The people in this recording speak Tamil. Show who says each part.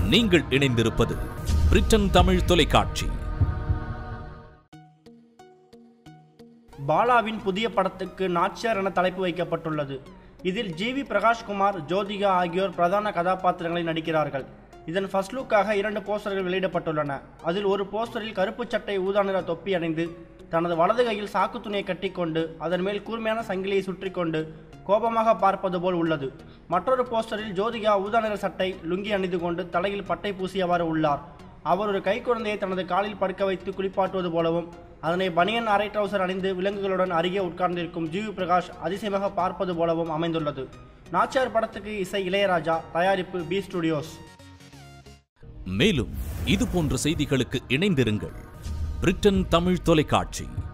Speaker 1: நீங்கள் இணைந்திருப்பது பிரிட்டன் தமிழ் தொலைக்காட்சி
Speaker 2: பாலாவின் புதிய படத்துக்கு நாச்சியார் என தலைப்பு வைக்கப்பட்டுள்ளது இதில் ஜிவி பிரகாஷ்குமார் ஜோதிகா ஆகியோர் பிரதான கதாபாத்திரங்களை நடிக்கிறார்கள் இதன் ஃபர்ஸ்ட் லுக்காக இரண்டு போஸ்டர்கள் வெளியிடப்பட்டுள்ளன அதில் ஒரு போஸ்டரில் கருப்பு சட்டை ஊதா நிற தொப்பி அணிந்து தனது வலது கையில் சாக்கு துணியை கட்டிக்கொண்டு அதன் மேல் கூர்மையான சங்கிலியை சுற்றி கொண்டு கோபமாக பார்ப்பது போல் உள்ளது மற்றொரு போஸ்டரில் ஜோதிகா ஊதா நிற சட்டை லுங்கி அணிந்து கொண்டு தலையில் பட்டை பூசியவாறு உள்ளார் அவர் ஒரு கைக்குழந்தையை தனது காலில் படுக்க வைத்து குளிப்பாட்டுவது போலவும் அதனை பனியன் அரை ட்ரௌசர் அணிந்து விலங்குகளுடன் அருகே உட்கார்ந்திருக்கும் ஜிவி பிரகாஷ் அதிசயமாக பார்ப்பது போலவும் அமைந்துள்ளது நாச்சியார் படத்துக்கு இசை இளையராஜா தயாரிப்பு பி ஸ்டுடியோஸ்
Speaker 1: மேலும் இது போன்ற செய்திகளுக்கு இணைந்திருங்கள் பிரிட்டன் தமிழ் தொலைக்காட்சி